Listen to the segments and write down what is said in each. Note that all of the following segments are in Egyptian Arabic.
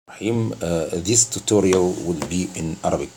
Rahim, uh, this tutorial will be in Arabic.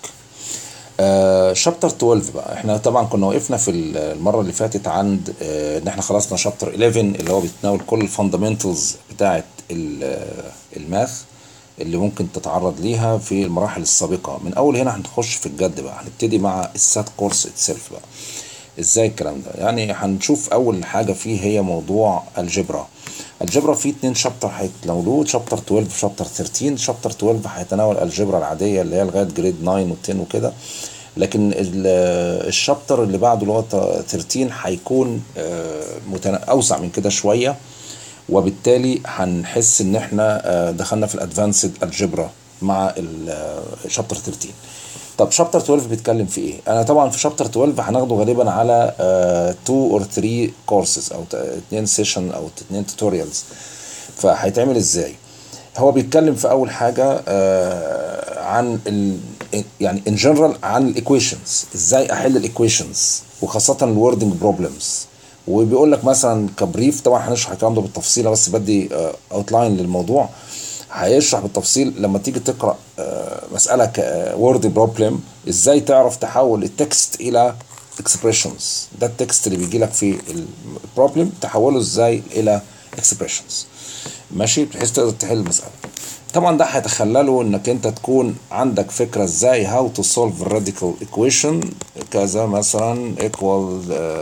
Uh, chapter 12 بقى احنا طبعا كنا وقفنا في المره اللي فاتت عند uh, ان احنا خلصنا شابتر 11 اللي هو بيتناول كل الفاندامنتالز بتاعه الماث اللي ممكن تتعرض ليها في المراحل السابقه من اول هنا هنخش في الجد بقى هنبتدي مع السات كورس اتسيلف بقى ازاي الكلام ده يعني هنشوف اول حاجه فيه هي موضوع الجبرا الجبرا فيه اتنين شابتر هيتناولوه شابتر 12 وشابتر 13 شابتر 12 هيتناول الجبرا العاديه اللي هي لغايه جريد 9 و10 وكده لكن الشابتر اللي بعده اللي هو 13 هيكون اوسع من كده شويه وبالتالي هنحس ان احنا دخلنا في الادفانسد الجبرا مع الشابتر 13 طب شابتر 12 بيتكلم في ايه انا طبعا في شابتر 12 هناخده غالبا على 2 اور 3 كورسز او 2 سيشن او 2 توتوريالز فهيتعمل ازاي هو بيتكلم في اول حاجه عن ال يعني ان جنرال عن الايكويشنز ازاي احل الايكويشنز وخاصه الوردنج بروبلمز وبيقول لك مثلا كبريف طبعا هنشرح الكلام ده بالتفصيل بس بدي اوتلاين للموضوع هيشرح بالتفصيل لما تيجي تقرا مساله كورد بروبلم ازاي تعرف تحول التكست الى اكسبريشنز ده التكست اللي بيجي لك في البروبلم تحوله ازاي الى اكسبريشنز ماشي بحيث تقدر تحل المساله طبعا ده هيتخلله انك انت تكون عندك فكره ازاي هاو تو سولف راديكال ايكويشن كذا مثلا ايكوال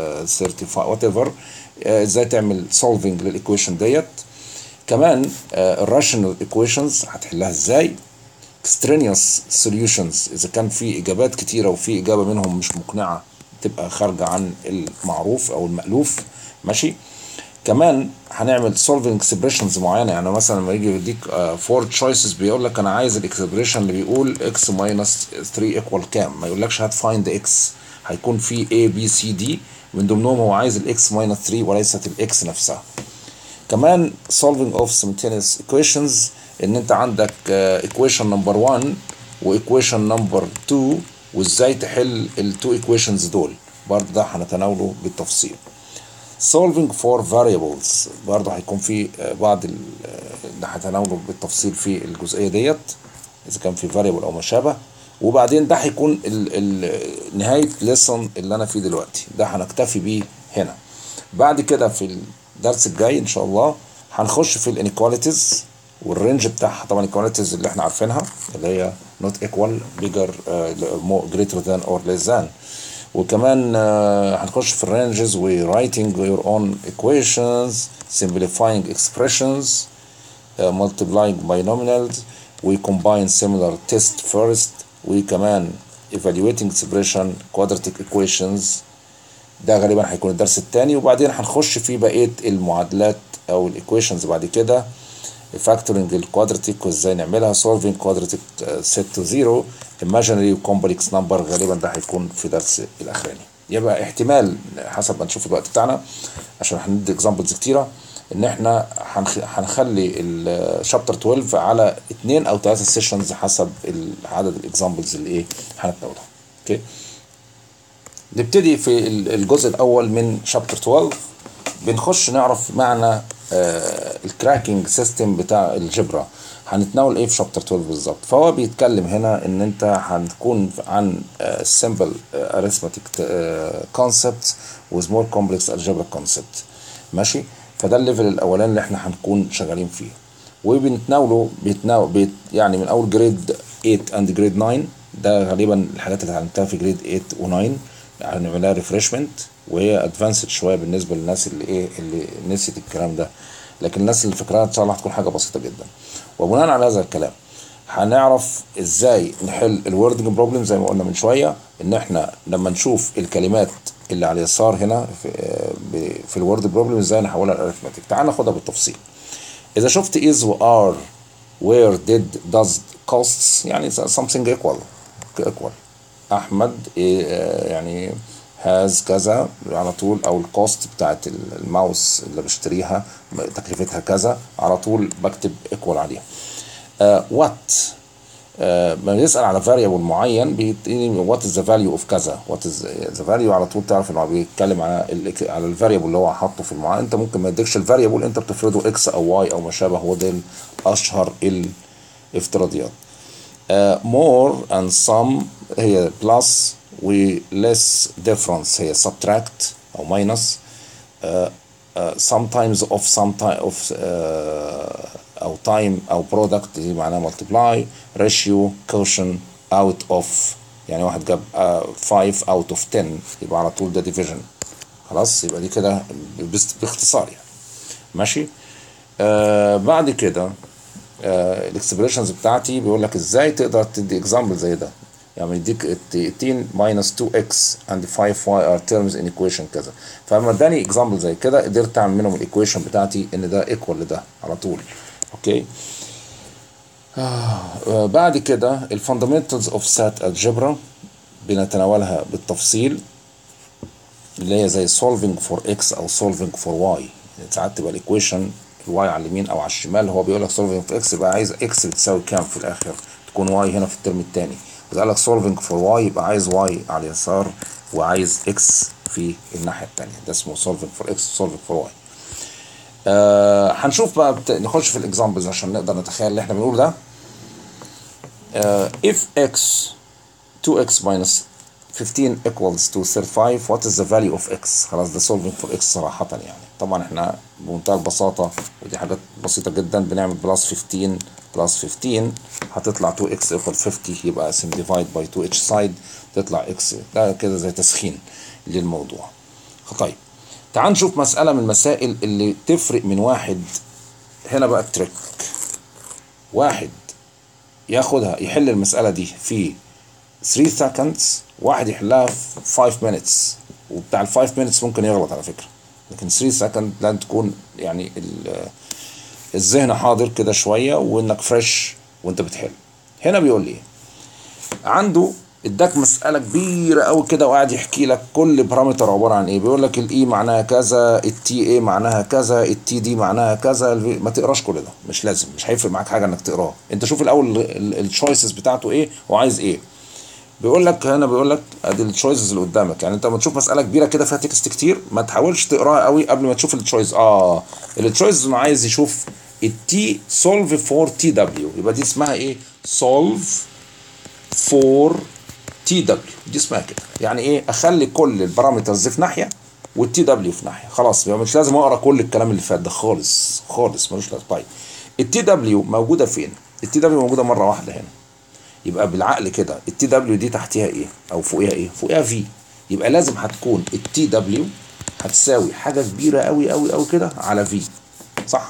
35 وات ايفر ازاي تعمل سولفنج للايكويشن ديت كمان الراشنال ايكويشنز هتحلها ازاي extraneous solutions اذا كان في اجابات كتيره وفي اجابه منهم مش مقنعه تبقى خارجه عن المعروف او المالوف ماشي كمان هنعمل solving expressions معينه يعني مثلا لما يجي يديك فور تشويسز بيقول لك انا عايز الاكسبريشن اللي بيقول x ماينس 3 ايكوال كام ما يقولكش هات فايند x هيكون في a b c d من ضمنهم هو عايز الاكس ماينس 3 وليست الاكس نفسها كمان solving of simultaneous equations ان انت عندك equation number 1 و equation number 2 وازاي تحل ال two equations دول برضه ده هنتناوله بالتفصيل solving for variables برضه هيكون في بعض اللي هتناوله بالتفصيل في الجزئيه ديت اذا كان في variable او ما شابه وبعدين ده هيكون ال ال نهايه ليسون اللي انا فيه دلوقتي ده هنكتفي بيه هنا بعد كده في الدرس الجاي ان شاء الله هنخش في الانيكواليتيز والرينج بتاعها طبعا الانيكواليتيز اللي احنا عارفينها اللي هي not equal bigger uh, more greater than or less than وكمان uh, هنخش في الرينجز و writing your own equations simplifying expressions uh, multiplying binomials we combine similar test first وكمان evaluating expression quadratic equations ده غالبا هيكون الدرس الثاني وبعدين هنخش في بقيه المعادلات او الايكويشنز بعد كده فاكتورنج الكوادراتيك وازاي نعملها سولفينج كوادراتيك سيت تو زيرو ايماجينري وكومبلكس نمبر غالبا ده هيكون في درس الاخراني يبقى احتمال حسب ما نشوف الوقت بتاعنا عشان هندي اكزامبلز كتيره ان احنا هنخلي الشابتر 12 على اثنين او ثلاثه سيشنز حسب عدد الاكزامبلز اللي ايه هنتناولها اوكي نبتدي في الجزء الاول من شابتر 12 بنخش نعرف معنى آه الكراكنج سيستم بتاع الجبرا هنتناول ايه في شابتر 12 بالظبط فهو بيتكلم هنا ان انت هنكون عن simple arithmetic concepts with more complex algebra concept ماشي فده الليفل الاولاني اللي احنا هنكون شغالين فيه وبنتناوله بيتناول بيت يعني من اول جريد 8 اند جريد 9 ده غالبا الحاجات اللي اتعلمتها في جريد 8 و9 هنعملها ريفرشمنت وهي ادفانسد شويه بالنسبه للناس اللي ايه اللي نسيت الكلام ده لكن الناس اللي فاكراها ان شاء الله هتكون حاجه بسيطه جدا وبناء على هذا الكلام هنعرف ازاي نحل الوردنج بروبلم زي ما قلنا من شويه ان احنا لما نشوف الكلمات اللي على اليسار هنا في, في الورد بروبلم ازاي نحولها لارثماتيك تعال ناخدها بالتفصيل اذا شفت is و are where did does costs يعني something equal equal احمد يعني هاز كذا على طول او الكوست بتاعت الماوس اللي بشتريها تكلفتها كذا على طول بكتب ايكوال عليها وات ما يسال على فاريبل معين بيديني وات از ذا فاليو اوف كذا وات از ذا فاليو على طول تعرف انه بيتكلم على ال على الفاريبل اللي هو حاطه في المعادله انت ممكن ما يديكش الفاريبل انت بتفرضه اكس او واي او ما شابه هو ده اشهر ال افتراضيات uh, more and some هي plus و less difference هي subtract أو minus uh, uh, sometimes of some time of uh, أو time أو product دي معناها multiply ratio quotient out of يعني واحد جاب 5 uh, out of 10 يبقى على طول ده division خلاص يبقى دي كده باختصار يعني ماشي آه بعد كده آه الاكسبريشنز بتاعتي بيقول لك ازاي تقدر تدي اكزامبل زي ده يعني يديك 18 minus 2x and 5y are terms in equation كذا فلما اداني اكزامبل زي كده قدرت اعمل منهم الايكويشن بتاعتي ان ده ايكوال لده على طول اوكي آه بعد كده الفاندامنتالز اوف سات الجبرا بنتناولها بالتفصيل اللي هي زي solving for x او solving for y ساعات تبقى الايكويشن الواي على اليمين او على الشمال هو بيقول لك solving for x يبقى عايز x بتساوي كام في الاخر تكون y هنا في الترم الثاني اذا قال لك solving for y يبقى عايز y على اليسار وعايز x في الناحيه الثانيه ده اسمه solving for x solving for y آه هنشوف بقى بت... نخش في الاكزامبلز عشان نقدر نتخيل اللي احنا بنقوله ده آه if x 2x minus 15 equals to 35 what is the value of x خلاص ده solving for x صراحة يعني طبعا احنا بمنتهى البساطة ودي حاجات بسيطة جدا بنعمل بلس 15 بلس 15 هتطلع 2x equal 50 يبقى اسم divide by 2 each side تطلع x ده كده زي تسخين للموضوع طيب تعال نشوف مسألة من المسائل اللي تفرق من واحد هنا بقى التريك واحد ياخدها يحل المسألة دي في 3 seconds واحد يحلها في 5 minutes وبتاع ال 5 minutes ممكن يغلط على فكرة لكن 3 second لازم تكون يعني الذهن حاضر كده شوية وانك فريش وانت بتحل هنا بيقول لي عنده اداك مسألة كبيرة قوي كده وقاعد يحكي لك كل بارامتر عبارة عن ايه بيقول لك الاي معناها كذا التي اي معناها كذا التي دي معناها كذا ما تقراش كل ده مش لازم مش هيفرق معاك حاجة انك تقراه انت شوف الاول التشويسز بتاعته ايه وعايز ايه بيقول لك هنا بيقول لك ادي التشويسز اللي قدامك يعني انت لما تشوف مساله كبيره كده فيها تكست كتير ما تحاولش تقراها قوي قبل ما تشوف التشويس اه التشويس انه عايز يشوف التي سولف فور تي دبليو يبقى دي اسمها ايه سولف فور تي دبليو دي اسمها كده يعني ايه اخلي كل البارامترز في ناحيه والتي دبليو في ناحيه خلاص يبقى مش لازم اقرا كل الكلام اللي فات ده خالص خالص ملوش لازمه طيب التي دبليو موجوده فين التي دبليو موجوده مره واحده هنا يبقى بالعقل كده التي دبليو دي تحتها ايه او فوقها ايه فوقها في يبقى لازم هتكون التي دبليو هتساوي حاجه كبيره قوي قوي قوي كده على في صح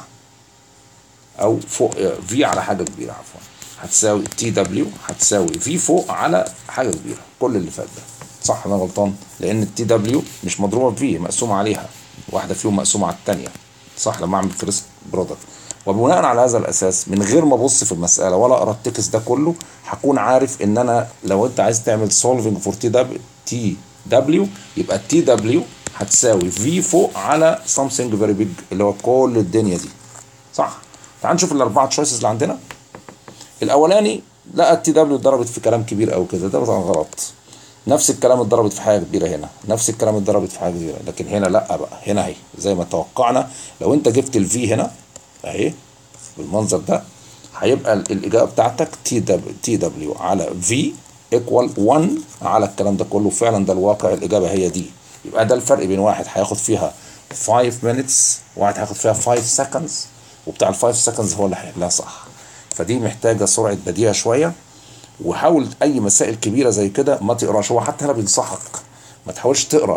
او فوق في على حاجه كبيره عفوا هتساوي تي دبليو هتساوي في فوق على حاجه كبيره كل اللي فات ده صح انا غلطان لان التي دبليو مش مضروبه في مقسومه عليها واحده فيهم مقسومه على الثانيه صح لما اعمل كريست برودكت وبناء على هذا الاساس من غير ما ابص في المساله ولا اقرا التكست ده كله هكون عارف ان انا لو انت عايز تعمل سولفنج فور تي دبليو تي دبليو يبقى التي دبليو هتساوي في فوق على something very big اللي هو كل الدنيا دي صح تعال نشوف الاربعه تشويسز اللي عندنا الاولاني لا التي دبليو اتضربت في كلام كبير قوي كده ده طبعا غلط نفس الكلام اتضربت في حاجه كبيره هنا نفس الكلام اتضربت في حاجه كبيره لكن هنا لا بقى هنا اهي زي ما توقعنا لو انت جبت الفي هنا اهي بالمنظر ده هيبقى الاجابه بتاعتك تي دبليو تي دبليو على في ايكوال 1 على الكلام ده كله فعلا ده الواقع الاجابه هي دي يبقى ده الفرق بين واحد هياخد فيها 5 minutes وواحد هياخد فيها 5 seconds وبتاع ال 5 seconds هو اللي هيحلها صح فدي محتاجه سرعه بديهه شويه وحاول اي مسائل كبيره زي كده ما تقراش هو حتى هنا بينصحك ما تحاولش تقرا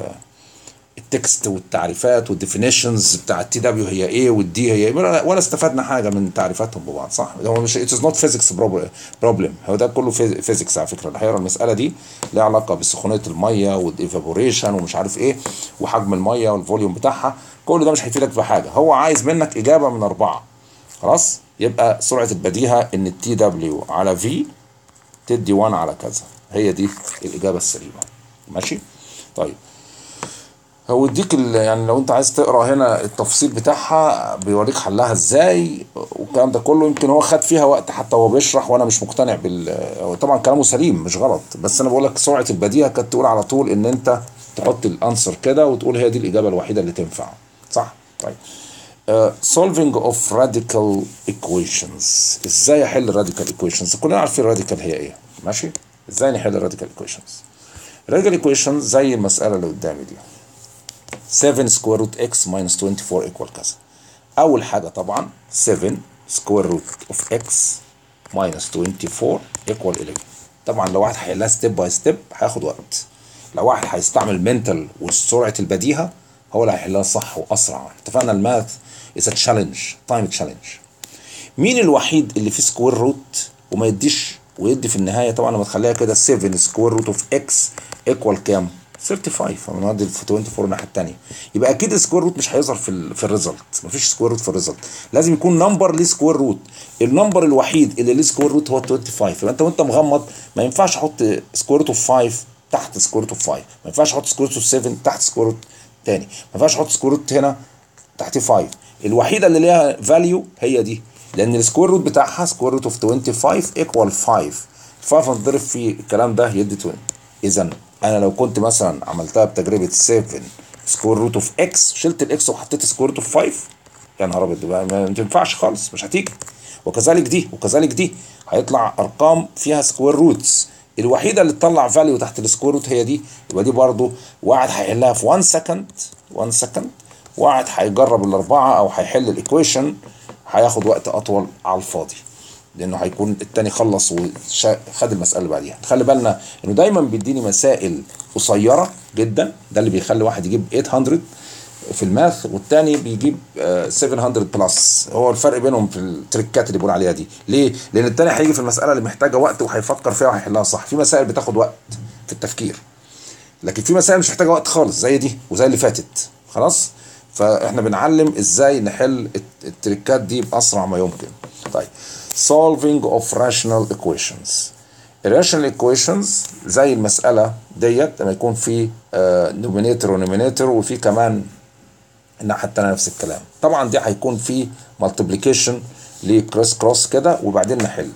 التكست والتعريفات والديفينيشنز بتاع التي دبليو هي ايه والدي هي ايه ولا استفدنا حاجه من تعريفاتهم ببعض صح هو مش اتس نوت فيزيكس بروبلم هو ده كله فيزيكس على فكره اللي هيقرا المساله دي ليها علاقه بسخونيه الميه والايفابوريشن ومش عارف ايه وحجم الميه والفوليوم بتاعها كل ده مش هيفيدك بحاجه هو عايز منك اجابه من اربعه خلاص يبقى سرعه البديهه ان التي دبليو على في تدي 1 على كذا هي دي الاجابه السليمه ماشي طيب هو يديك يعني لو انت عايز تقرا هنا التفصيل بتاعها بيوريك حلها ازاي والكلام ده كله يمكن هو خد فيها وقت حتى وهو بيشرح وانا مش مقتنع بال طبعا كلامه سليم مش غلط بس انا بقول لك سرعه البديهه كانت تقول على طول ان انت تحط الانسر كده وتقول هي دي الاجابه الوحيده اللي تنفع صح طيب Uh, solving of radical equations ازاي احل radical equations كلنا عارفين radical هي ايه ماشي ازاي نحل radical equations radical equations زي المسألة اللي قدامي دي 7 square root x minus 24 equal كذا أول حاجة طبعا 7 square root of x minus 24 equal 11 طبعا لو واحد هيحلها ستيب باي ستيب هياخد وقت لو واحد هيستعمل منتال وسرعة البديهة هو اللي هيحلها صح وأسرع اتفقنا الماث is a challenge time challenge مين الوحيد اللي فيه سكوير روت وما يديش ويدي في النهايه طبعا لما تخليها كده 7 سكوير روت اوف اكس ايكوال كام 35 فبنودي في 24 الناحيه الثانيه يبقى اكيد السكوير روت مش هيظهر في ال في الريزلت مفيش سكوير روت في الريزلت لازم يكون نمبر ليه سكوير روت النمبر الوحيد اللي ليه سكوير روت هو 25 يبقى انت وانت مغمض ما ينفعش احط سكوير روت اوف 5 تحت سكوير روت اوف 5 ما ينفعش احط سكوير روت اوف 7 تحت سكوير روت تاني ما ينفعش احط سكوير روت هنا تحت 5 الوحيده اللي ليها فاليو هي دي لان السكوير روت بتاعها سكوير روت اوف 25 ايكوال 5 5 هتضرب في الكلام ده يدي 20 اذا انا لو كنت مثلا عملتها بتجربه 7 سكوير روت اوف اكس شلت الاكس وحطيت سكوير روت اوف 5 يا نهار ابيض بقى ما تنفعش خالص مش هتيجي وكذلك دي وكذلك دي هيطلع ارقام فيها سكوير روتس الوحيده اللي تطلع فاليو تحت السكوير روت هي دي يبقى دي برضو واحد هيحلها في 1 سكند 1 سكند واحد هيجرب الاربعه او هيحل الايكويشن هياخد وقت اطول على الفاضي لانه هيكون التاني خلص وخد المساله اللي بعديها خلي بالنا انه دايما بيديني مسائل قصيره جدا ده اللي بيخلي واحد يجيب 800 في الماث والتاني بيجيب 700 بلس هو الفرق بينهم في التريكات اللي بيقول عليها دي ليه لان التاني هيجي في المساله اللي محتاجه وقت وهيفكر فيها وهيحلها صح في مسائل بتاخد وقت في التفكير لكن في مسائل مش محتاجه وقت خالص زي دي وزي اللي فاتت خلاص فاحنا بنعلم ازاي نحل التريكات دي باسرع ما يمكن طيب solving of rational equations الراشنال equations زي المسألة ديت لما يكون في نومينيتور ونومينيتور وفي كمان الناحية التانية نفس الكلام طبعا دي هيكون في مالتيبليكيشن لكروس كروس كده وبعدين نحل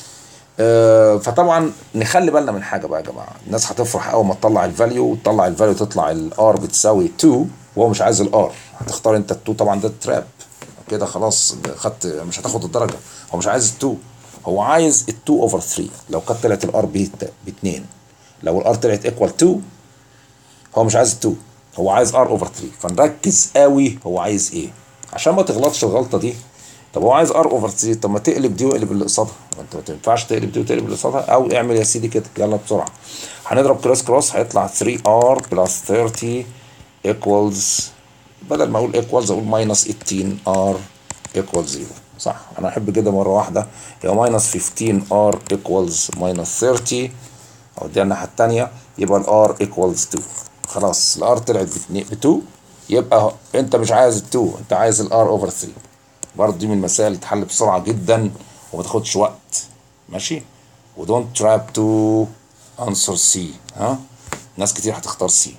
آه فطبعا نخلي بالنا من حاجه بقى يا جماعه الناس هتفرح اول ما تطلع الفاليو وتطلع الفاليو تطلع الار بتساوي 2 وهو مش عايز الار هتختار انت ال2 طبعا ده تراب كده خلاص خدت مش هتاخد الدرجه هو مش عايز ال2 هو عايز ال2 اوفر 3 لو كانت طلعت الار ب 2 لو الار طلعت ايكوال 2 هو مش عايز 2 هو عايز ار اوفر 3 فنركز قوي هو عايز ايه عشان ما تغلطش الغلطه دي طب هو عايز ار اوفر 3 طب ما تقلب دي واقلب اللي قصادها ما انت ما تنفعش تقلب دي وتقلب اللي قصادها او اعمل يا سيدي كده يلا بسرعه هنضرب كروس كروس هيطلع 3 ار بلس 30 ايكوالز بدل ما اقول ايكوالز اقول ماينس 18 ار ايكوال 0 صح انا احب كده مره واحده يبقى ماينس 15 ار ايكوالز ماينس 30 او دي الناحيه الثانيه يبقى الار ايكوالز 2 خلاص الار طلعت ب 2 يبقى انت مش عايز ال 2 انت عايز الار اوفر 3 برضه دي من المسائل اللي تحل بسرعه جدا وما تاخدش وقت ماشي ودونت تراب تو انسر سي ها ناس كتير هتختار سي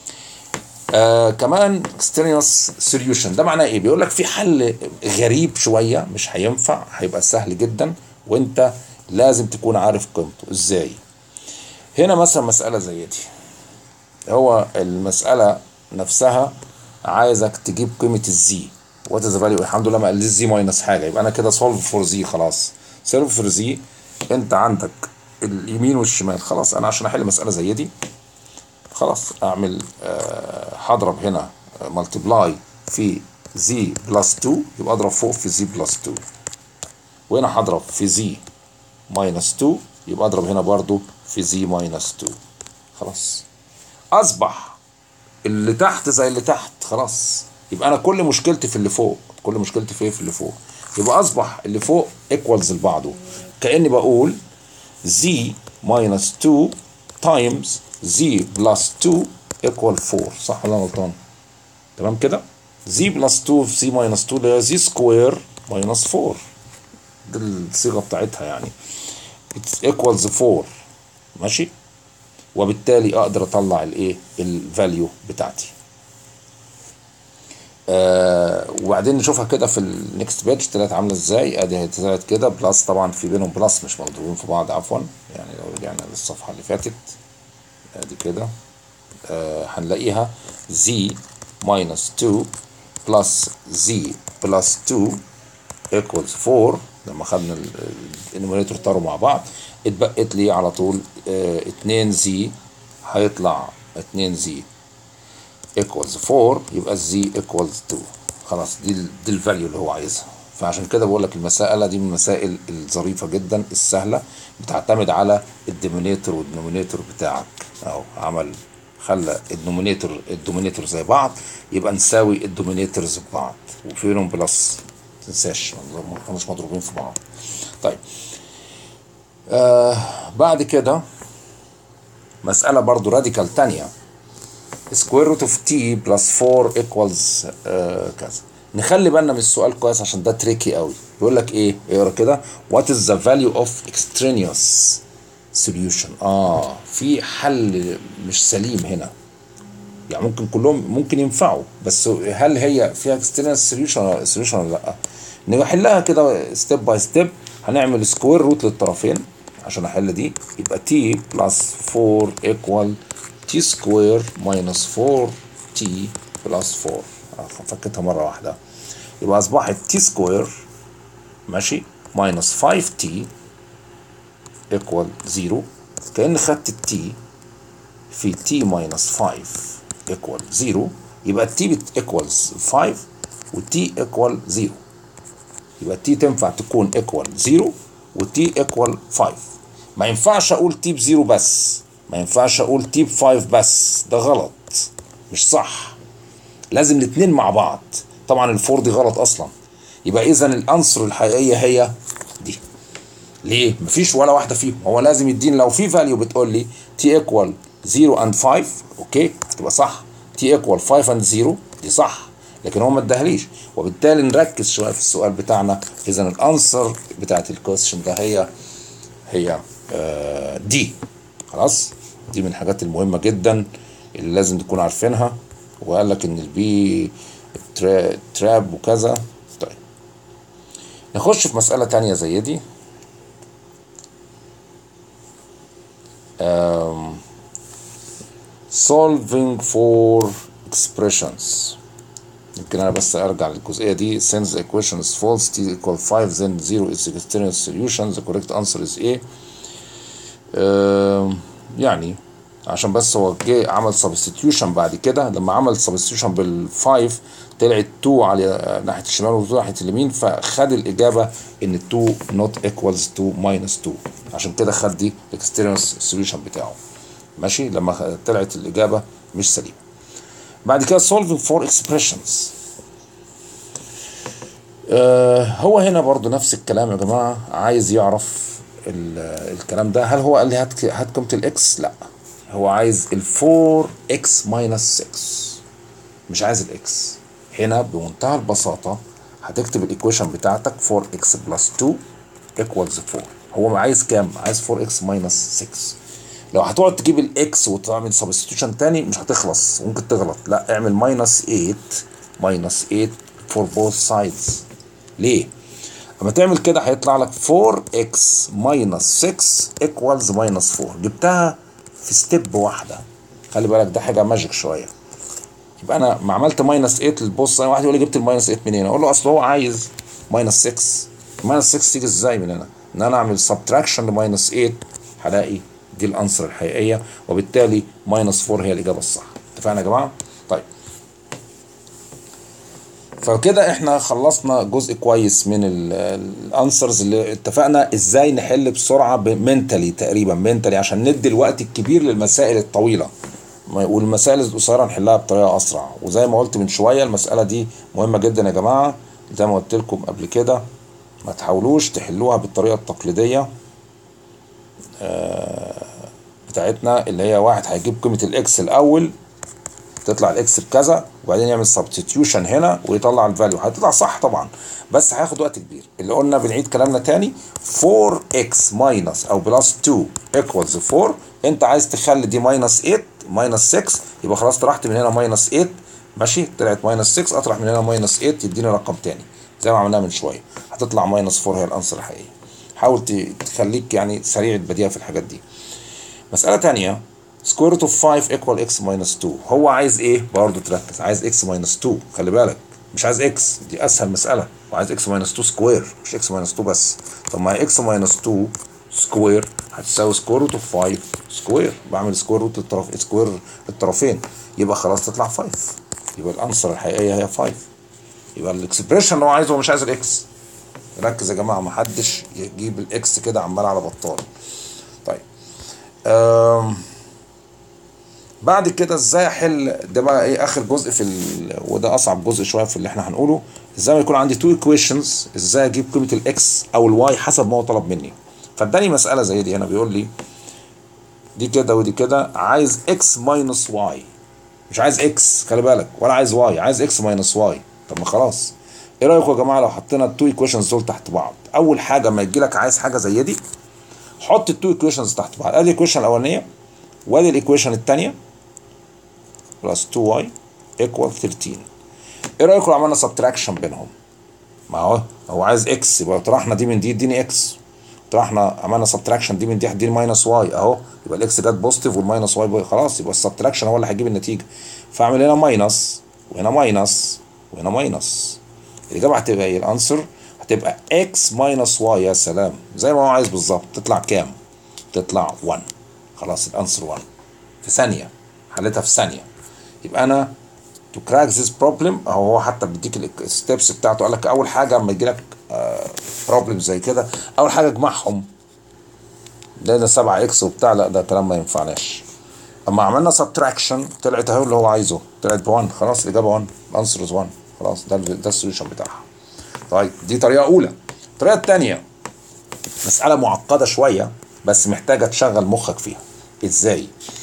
آه كمان extraneous solution ده معناه ايه بيقول لك في حل غريب شويه مش هينفع هيبقى سهل جدا وانت لازم تكون عارف قيمته ازاي هنا مثلا مساله زي دي هو المساله نفسها عايزك تجيب قيمه الزي وات از فاليو الحمد لله ما قاليش زي ماينس حاجه يبقى انا كده سولف فور زي خلاص سولف فور زي انت عندك اليمين والشمال خلاص انا عشان احل مساله زي دي خلاص اعمل هضرب آه هنا ملتبلاي في زي بلس 2 يبقى اضرب فوق في زي بلس 2 وهنا هضرب في زي ماينس 2 يبقى اضرب هنا برضو في زي ماينس 2 خلاص اصبح اللي تحت زي اللي تحت خلاص يبقى انا كل مشكلتي في اللي فوق كل مشكلتي في ايه في اللي فوق يبقى اصبح اللي فوق ايكوالز لبعضه كاني بقول زي ماينس 2 تايمز زي بلس 2 ايكوال 4 صح ولا غلطان تمام كده زي بلس 2 في زي ماينس 2 اللي هي زي سكوير ماينس 4 دي الصيغه بتاعتها يعني ايكوالز 4 ماشي وبالتالي اقدر اطلع الايه الفاليو بتاعتي آه وبعدين نشوفها كده في النكست بيج طلعت عامله ازاي ادي طلعت كده بلس طبعا في بينهم بلس مش مضروبين في بعض عفوا يعني لو رجعنا للصفحه اللي فاتت ادي كده آه هنلاقيها z minus 2 plus z بلس 2 equals 4 لما خدنا النوميريتور طاروا مع بعض اتبقت لي على طول 2 زي هيطلع 2 زي equals 4 يبقى الزي equals 2 خلاص دي ال دي الفاليو اللي هو عايزها فعشان كده بقول لك المسألة دي من المسائل الظريفة جدا السهلة بتعتمد على الديمونيتور والدينومينيتور بتاعك اهو عمل خلى الدومينيتور الدومينيتور زي بعض يبقى نساوي الدومينيتورز ببعض وفيهم بلس تنساش ما كانوش مضروبين في بعض طيب آه بعد كده مسألة برضو راديكال تانية سكوير روت اوف تي بلس 4 ايكوالز كذا نخلي بالنا من السؤال كويس عشان ده تريكي قوي بيقول لك ايه اقرا كده وات از ذا فاليو اوف extraneous solution اه في حل مش سليم هنا يعني ممكن كلهم ممكن ينفعوا بس هل هي فيها extraneous solution solution ولا لا نحلها كده ستيب باي ستيب هنعمل سكوير روت للطرفين عشان احل دي يبقى t بلس 4 equal t سكوير ماينس 4 t بلس 4 فكتها مرة واحدة يبقى أصبحت t سكوير ماشي ماينس 5 t equal 0 كأن خدت t في t ماينس 5 equal 0 يبقى t بت equals 5 و t equal 0 يبقى t تنفع تكون equal 0 و t equal 5 ما ينفعش اقول t بزيرو بس ما ينفعش اقول t بفايف بس ده غلط مش صح لازم الاتنين مع بعض طبعا الفور دي غلط اصلا يبقى اذا الانسر الحقيقيه هي دي ليه مفيش ولا واحده فيهم هو لازم يديني لو في فاليو بتقول لي t equal 0 and 5 اوكي تبقى صح t equal 5 and 0 دي صح لكن هو ما اداهاليش وبالتالي نركز شويه في السؤال بتاعنا اذا الانسر بتاعت الكويشن ده هي هي آه دي خلاص دي من الحاجات المهمه جدا اللي لازم تكونوا عارفينها وقال لك ان البي ترا تراب وكذا طيب نخش في مسألة تانية زي دي um, solving for expressions يمكن انا بس ارجع للجزئيه دي since the equation is false t equal 5 then 0 is the extraneous solution the correct answer is a um, يعني عشان بس هو جه عمل سبستيوشن بعد كده لما عمل سبستيوشن بال5 طلعت 2 على ناحيه الشمال و ناحيه اليمين فخد الاجابه ان 2 نوت ايكوالز 2 ماينس 2 عشان كده خد دي الاكسترنس سوليوشن بتاعه ماشي لما طلعت الاجابه مش سليمه بعد كده solving for expressions آه هو هنا برضو نفس الكلام يا جماعه عايز يعرف الكلام ده هل هو قال لي هات هات قيمه الاكس لا هو عايز ال 4x ماينس 6 مش عايز الاكس هنا بمنتهى البساطة هتكتب الايكويشن بتاعتك 4x بلس 2 equals 4 هو عايز كام؟ عايز 4x ماينس 6 لو هتقعد تجيب الاكس وتعمل سبستيوشن تاني مش هتخلص ممكن تغلط لا اعمل ماينس 8 ماينس 8 for both sides ليه؟ اما تعمل كده هيطلع لك 4x ماينس 6 equals ماينس 4 جبتها في ستيب واحده خلي بالك ده حاجه ماجيك شويه يبقى انا ما عملت ماينس 8 للبوست واحد يقول لي جبت الماينس 8 منين اقول له اصل هو عايز ماينس 6 ماينس 6 تيجي ازاي من هنا ان انا اعمل سبتراكشن لماينس 8 هلاقي دي الانسر الحقيقيه وبالتالي ماينس 4 هي الاجابه الصح اتفقنا يا جماعه طيب فكده احنا خلصنا جزء كويس من الانسرز اللي اتفقنا ازاي نحل بسرعه منتلي تقريبا منتلي عشان ندي الوقت الكبير للمسائل الطويله والمسائل القصيره نحلها بطريقه اسرع وزي ما قلت من شويه المساله دي مهمه جدا يا جماعه زي ما قلت لكم قبل كده ما تحاولوش تحلوها بالطريقه التقليديه بتاعتنا اللي هي واحد هيجيب قيمه الاكس الاول تطلع الاكس بكذا وبعدين يعمل سبستيوشن هنا ويطلع الفاليو هتطلع صح طبعا بس هياخد وقت كبير اللي قلنا بنعيد كلامنا تاني 4x ماينس او بلس 2 ايكوالز 4 انت عايز تخلي دي ماينس 8 ماينس 6 يبقى خلاص طرحت من هنا ماينس 8 ماشي طلعت ماينس 6 اطرح من هنا ماينس 8 يديني رقم تاني زي ما عملناها من شويه هتطلع ماينس 4 هي الانسر الحقيقي حاول تخليك يعني سريع البديهه في الحاجات دي مساله تانية سكوير روت اوف 5 ايكوال اكس ماينس 2 هو عايز ايه برضه تركز عايز اكس ماينس 2 خلي بالك مش عايز اكس دي اسهل مساله وعايز اكس ماينس 2 سكوير مش اكس ماينس 2 بس طب ما اكس ماينس 2 سكوير هتساوي سكوير روت اوف 5 سكوير بعمل سكوير روت الطرف سكوير الطرفين يبقى خلاص تطلع 5 يبقى الانسر الحقيقيه هي 5 يبقى الاكسبريشن اللي هو عايزه هو مش عايز الاكس ركز يا جماعه ما حدش يجيب الاكس كده عمال على بطال طيب أم بعد كده ازاي احل ده بقى ايه اخر جزء في ال... وده اصعب جزء شويه في اللي احنا هنقوله ازاي ما يكون عندي تو ايكويشنز ازاي اجيب قيمه الاكس او الواي حسب ما هو طلب مني فاداني مساله زي دي هنا بيقول لي دي كده ودي كده عايز اكس ماينس واي مش عايز اكس خلي بالك ولا عايز واي عايز اكس ماينس واي طب ما خلاص ايه رايكم يا جماعه لو حطينا التو ايكويشنز دول تحت بعض اول حاجه ما يجي لك عايز حاجه زي دي حط التو ايكويشنز تحت بعض ادي الايكويشن الاولانيه وادي الايكويشن الثانيه بلس 2y equal 13 ايه رايكم لو عملنا سبتراكشن بينهم ما هو هو عايز اكس يبقى طرحنا دي من دي اديني اكس طرحنا عملنا سبتراكشن دي من دي هتديني ماينس واي اهو يبقى الاكس جت بوزيتيف والماينس واي خلاص يبقى السبتراكشن هو اللي هيجيب النتيجه فاعمل هنا ماينس وهنا ماينس وهنا ماينس الاجابه هتبقى ايه الانسر هتبقى اكس ماينس واي يا سلام زي ما هو عايز بالظبط تطلع كام تطلع 1 خلاص الانسر 1 في ثانيه حلتها في ثانيه يبقى انا تو كراك ذيس بروبلم اهو هو حتى بيديك الستبس بتاعته قال لك اول حاجه اما يجي لك بروبلم زي كده اول حاجه اجمعهم ده ده 7 اكس وبتاع لا ده كلام ما ينفعناش اما عملنا سبتراكشن طلعت اهو اللي هو عايزه طلعت ب 1 خلاص الاجابه 1 الانسر از 1 خلاص ده ده السوليوشن بتاعها طيب دي طريقه اولى الطريقه الثانيه مساله معقده شويه بس محتاجه تشغل مخك فيها ازاي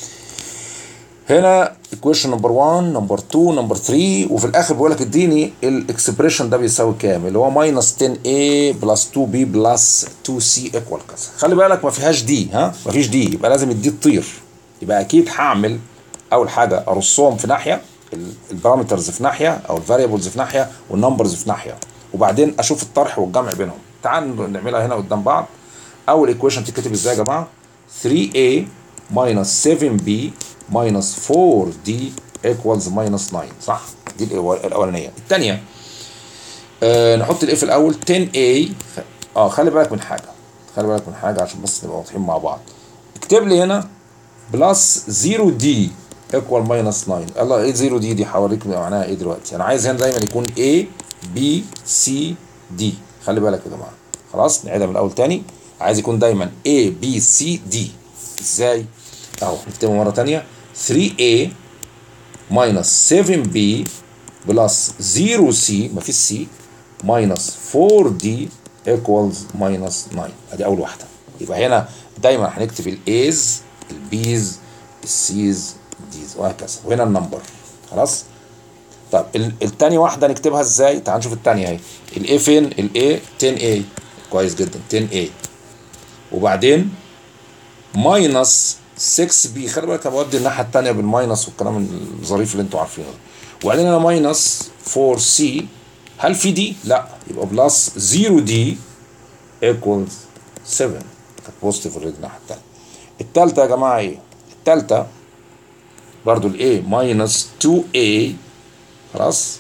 هنا equation نمبر 1 نمبر 2 نمبر 3 وفي الاخر بيقول لك اديني الاكسبريشن ده بيساوي كام اللي هو ماينس 10a بلس 2b بلس 2c ايكوال كذا خلي بالك ما فيهاش دي ها ما فيش دي يبقى لازم الدي تطير يبقى اكيد هعمل اول حاجه ارصهم في ناحيه البارامترز في ناحيه او الفاريبلز في ناحيه والنمبرز في ناحيه وبعدين اشوف الطرح والجمع بينهم تعالوا نعملها هنا قدام بعض اول ايكويشن تتكتب ازاي يا جماعه 3a minus 7b minus 4d equals minus 9 صح دي الاولانيه الثانيه آه نحط الايه في الاول 10a اه خلي بالك من حاجه خلي بالك من حاجه عشان بس نبقى واضحين مع بعض اكتب لي هنا بلس 0d equal minus 9 الله ايه 0 دي دي هوريك معناها ايه دلوقتي انا عايز هنا دايما يكون a b c d خلي بالك يا جماعه خلاص نعيدها من الاول تاني عايز يكون دايما a b c d ازاي اهو نكتبه مره تانية 3a minus 7b بلس 0c مفيش c minus 4d equals minus 9 ادي اول واحده يبقى هنا دايما هنكتب الايز البيز السيز الديز وهكذا وهنا النمبر خلاص طب الثاني واحده نكتبها ازاي تعال نشوف الثانيه اهي الاي فين الاي 10a كويس جدا 10a وبعدين ماينس 6 بي خلي بالك انا بودي الناحيه الثانيه بالماينس والكلام الظريف اللي انتوا عارفينه ده وبعدين انا ماينس 4 سي هل في دي؟ لا يبقى بلس 0 دي ايكوالز 7 كانت بوزيتيف اوريدي الناحيه الثانيه الثالثه يا جماعه ايه؟ الثالثه برضو الاي ماينس 2 a خلاص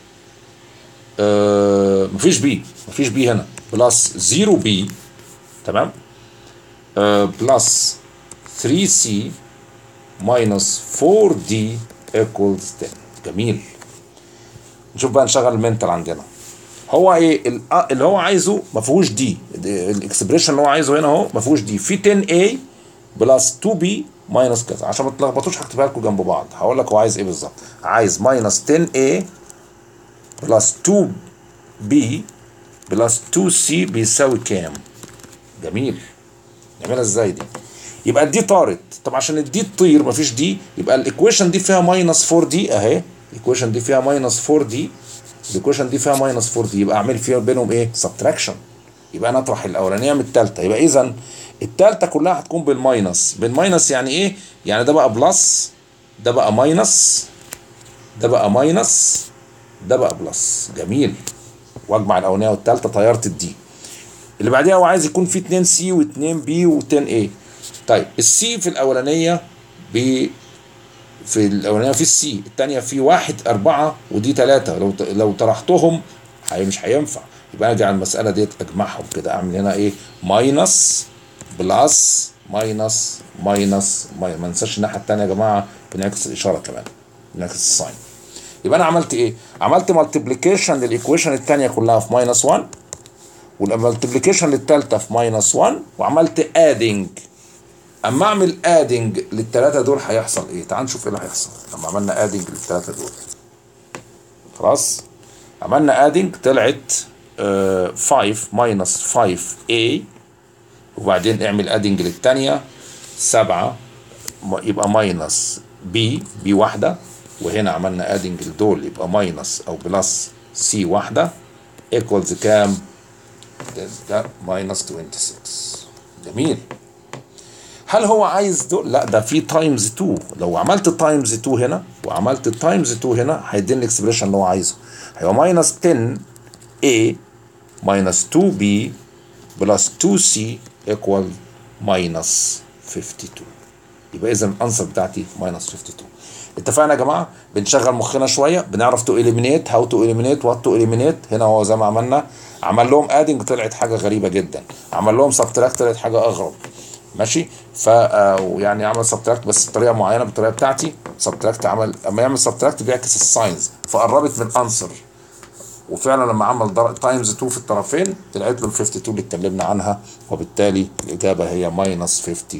آه مفيش بي مفيش بي هنا بلس 0 بي تمام آه بلس 3c minus 4d equals 10 جميل نشوف بقى نشغل المنتال عندنا هو ايه اللي هو عايزه ما فيهوش دي الاكسبريشن اللي هو عايزه هنا اهو ما فيهوش دي في 10a بلس 2b ماينس كذا عشان ما تلخبطوش هكتبها لكم جنب بعض هقول لك هو عايز ايه بالظبط عايز ماينس 10a بلس 2b بلس 2c بيساوي كام جميل نعملها ازاي دي يبقى الدي طارت طب عشان الدي تطير مفيش دي يبقى الايكويشن دي فيها ماينس 4 دي اهي الايكويشن دي فيها ماينس 4 دي الايكويشن دي فيها ماينس 4 دي يبقى اعمل فيها بينهم ايه سبتراكشن يبقى انا اطرح الاولانيه من الثالثه يبقى اذا الثالثه كلها هتكون بالماينس بالماينس يعني ايه يعني ده بقى بلس ده بقى ماينس ده بقى ماينس ده بقى بلس جميل واجمع الاولانيه والثالثه طيرت الدي اللي بعديها هو عايز يكون في 2 سي و2 بي و10 ايه طيب السي في الاولانيه ب في الاولانيه في السي الثانيه في واحد أربعة ودي ثلاثة لو لو طرحتهم هي مش هينفع يبقى اجي على المساله ديت اجمعهم كده اعمل هنا ايه ماينس بلس ماينس ماينس ما ننساش الناحيه الثانيه يا جماعه بنعكس الاشاره كمان بنعكس الساين يبقى انا عملت ايه عملت مالتيبليكيشن للايكويشن الثانيه كلها في ماينس 1 والمالتيبليكيشن للثالثه في ماينس 1 وعملت ادنج اما اعمل ادنج للثلاثه دول هيحصل ايه تعال نشوف ايه اللي هيحصل لما عملنا ادنج للثلاثه دول خلاص عملنا ادنج طلعت 5 ماينس 5 a وبعدين اعمل ادنج للثانيه 7 يبقى ماينس b b واحده وهنا عملنا ادنج لدول يبقى ماينس او بلس c واحده ايكوالز كام؟ ده ماينس 26 جميل هل هو عايز دول؟ لا ده في تايمز 2 لو عملت تايمز 2 هنا وعملت تايمز 2 هنا هيديني الاكسبريشن اللي هو عايزه هيبقى ماينس 10 a ماينس 2 b بلس 2 c ايكوال ماينس 52 يبقى اذا الانسر بتاعتي ماينس 52 اتفقنا يا جماعه بنشغل مخنا شويه بنعرف تو اليمينيت هاو تو اليمينيت وات تو اليمينيت هنا هو زي ما عملنا عمل لهم ادنج طلعت حاجه غريبه جدا عمل لهم سبتراكت طلعت حاجه اغرب ماشي ف يعني عمل سبتراكت بس بطريقه معينه بالطريقه بتاعتي سبتراكت عمل اما يعمل سبتراكت بيعكس الساينز فقربت من انسر وفعلا لما عمل تايمز 2 في الطرفين طلعت له ال 52 اللي اتكلمنا عنها وبالتالي الاجابه هي ماينس 52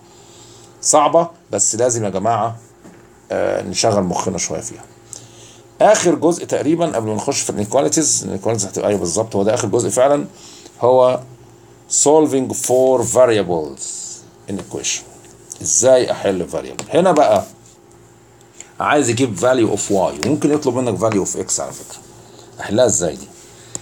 صعبه بس لازم يا جماعه آه نشغل مخنا شويه فيها اخر جزء تقريبا قبل ما نخش في الانيكواليتيز الانيكواليتيز هتبقى ايوه بالظبط هو ده اخر جزء فعلا هو solving for variables in equation ازاي احل variable هنا بقى عايز يجيب value of y وممكن يطلب منك value of x على فكره احلها ازاي دي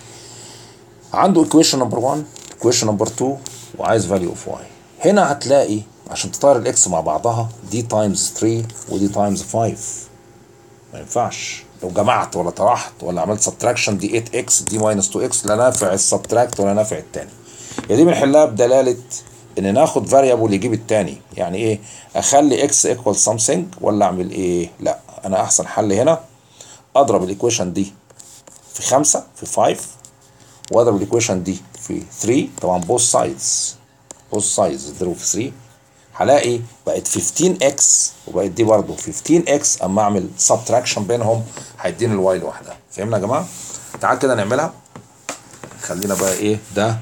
عنده equation number 1 equation number 2 وعايز value of y هنا هتلاقي عشان تطير الاكس مع بعضها دي تايمز 3 ودي تايمز 5 ما ينفعش لو جمعت ولا طرحت ولا عملت سبتراكشن دي 8 اكس دي ماينس 2 اكس لا نافع السبتراكت ولا نافع التاني يا دي بنحلها بدلاله ان ناخد فاريبل يجيب التاني يعني ايه اخلي اكس ايكوال سامثينج ولا اعمل ايه لا انا احسن حل هنا اضرب الايكويشن دي في 5 في 5 واضرب الايكويشن دي في 3 طبعا بوث سايدز بوث سايدز اضربوا في 3 هلاقي بقت 15 اكس وبقت دي برضه 15 اكس اما اعمل سبتراكشن بينهم هيديني الواي لوحدها فهمنا يا جماعه تعال كده نعملها خلينا بقى ايه ده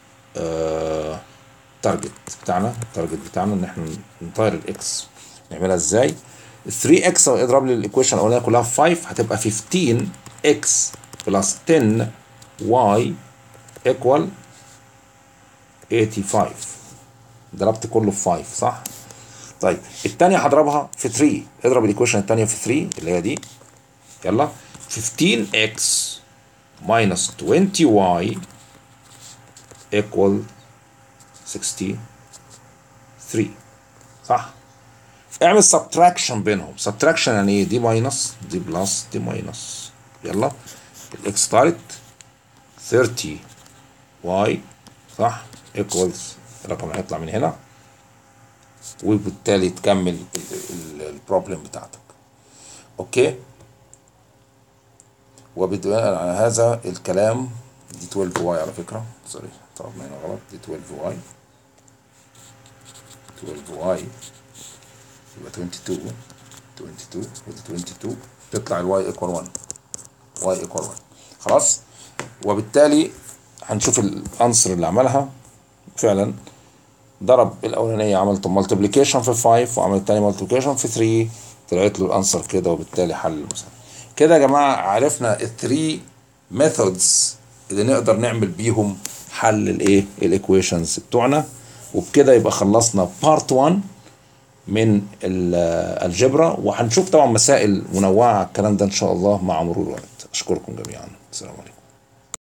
آه تارجت بتاعنا التارجت بتاعنا ان احنا نطير الاكس نعملها ازاي 3 اكس اضرب لي الايكويشن الاولانيه كلها في 5 هتبقى 15 اكس بلس 10 واي ايكوال 85 ضربت كله في 5 صح؟ طيب الثانيه هضربها في 3 اضرب الايكويشن الثانيه في 3 اللي هي دي يلا 15x minus 20y equal 63 صح؟ اعمل سبتراكشن بينهم سبتراكشن يعني ايه دي ماينس دي بلس دي ماينس يلا الاكس طارت 30 واي صح ايكوالز الرقم اللي هيطلع من هنا وبالتالي تكمل البروبلم بتاعتك اوكي وبناء على هذا الكلام دي 12 واي على فكره سوري طلبنا هنا غلط دي 12 واي 12 واي يبقى 22 22 ودي 22 تطلع الواي ايكوال 1 واي ايكوال 1 خلاص وبالتالي هنشوف الانسر اللي عملها فعلا ضرب الاولانيه عملت مالتيبليكيشن في 5 وعمل الثاني مالتيبليكيشن في 3 طلعت له الانسر كده وبالتالي حل المسألة كده يا جماعه عرفنا الثري ميثودز اللي نقدر نعمل بيهم حل الايه الايكويشنز بتوعنا وبكده يبقى خلصنا بارت 1 من الجبرا وهنشوف طبعا مسائل منوعه على الكلام ده ان شاء الله مع مرور الوقت اشكركم جميعا السلام عليكم